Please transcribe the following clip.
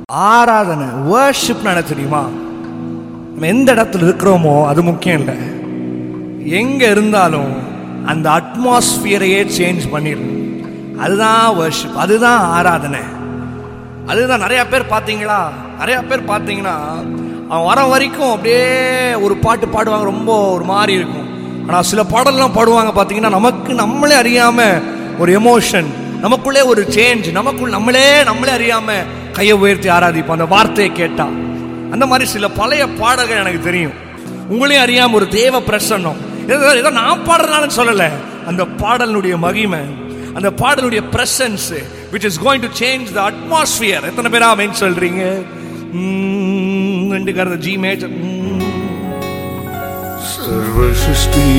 ஆராதனை வேர்ஷிப் என்ன தெரியுமா நம்ம எந்த இடத்துல இருக்கிறோமோ அது முக்கியம் இல்லை எங்க இருந்தாலும் அந்த அட்மாஸ்பியரையே சேஞ்ச் பண்ணிடும் அதுதான் வர்ஷிப் அதுதான் ஆராதனை அதுதான் நிறைய பேர் பார்த்தீங்களா நிறைய பேர் பார்த்தீங்கன்னா அவன் வர வரைக்கும் அப்படியே ஒரு பாட்டு பாடுவாங்க ரொம்ப ஒரு மாதிரி இருக்கும் ஆனால் சில பாடல்லாம் பாடுவாங்க பார்த்தீங்கன்னா நமக்கு நம்மளே அறியாம ஒரு எமோஷன் நமக்குள்ளே ஒரு சேஞ்ச் நமக்குள் நம்மளே நம்மளே அறியாம கையை உயர்த்தி ஆராதிப்போம் அந்த வார்த்தையை கேட்டா அந்த மாதிரி சில பழைய பாடல்கள் எனக்கு தெரியும் உங்களையும் அறியாம ஒரு தேவ பிரசன்னம் ஏதோ ஏதோ நான் பாடுறதுனால சொல்லலை அந்த பாடலுடைய மகிமை அந்த பாடலுடைய presence which is going to change the atmosphere எத்தனை பேரா ஆமென் சொல்றீங்க ரெண்டு கருத ஜி மேஜர் सर्व सृष्टि